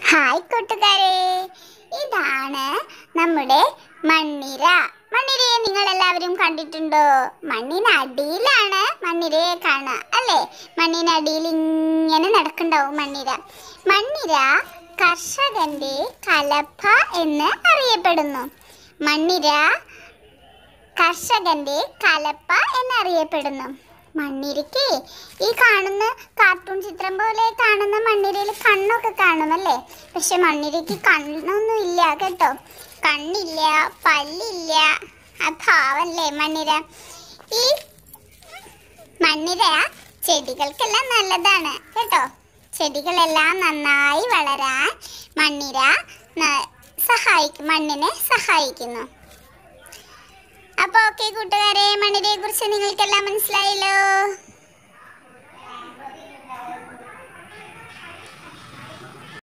hi കൂട്ടുകാരെ ഇതാണ് നമ്മുടെ മണ്ണിര മണ്ണിരയെ നിങ്ങൾ എല്ലാവരും കണ്ടിട്ടുണ്ടോ മണ്ണിനടിയിലാണ് മണ്ണിരയെ കാണുക അല്ലേ മണ്ണിനടിയിൽ ഇങ്ങനെ നടക്കുന്നുണ്ടാവും മണ്ണിര മണ്ണിര കർഷകന്റെ കലപ്പ എന്ന് അറിയപ്പെടുന്നു മണ്ണിര കർഷകന്റെ കലപ്പ എന്നറിയപ്പെടുന്നു മണ്ണിരയ്ക്ക് ഈ കാണുന്ന കാർട്ടൂൺ ചിത്രം പോലെ കാണുന്ന മണ്ണിരയിൽ കണ്ണൊക്കെ കാണുമല്ലേ പക്ഷെ മണ്ണിരയ്ക്ക് കണ്ണൊന്നും ഇല്ല കേട്ടോ കണ്ണില്ല പല്ലില്ല ആ പാവല്ലേ മണ്ണിര ഈ മണ്ണിര ചെടികൾക്കെല്ലാം നല്ലതാണ് കേട്ടോ ചെടികളെല്ലാം നന്നായി വളരാൻ മണ്ണിര ന- സഹായിക്കും മണ്ണിനെ സഹായിക്കുന്നു അപ്പോൾ ഓക്കെ കൂട്ടുകാരെ മണ്ണിനെ കുറിച്ച് നിങ്ങൾക്കെല്ലാം മനസ്സിലായല്ലോ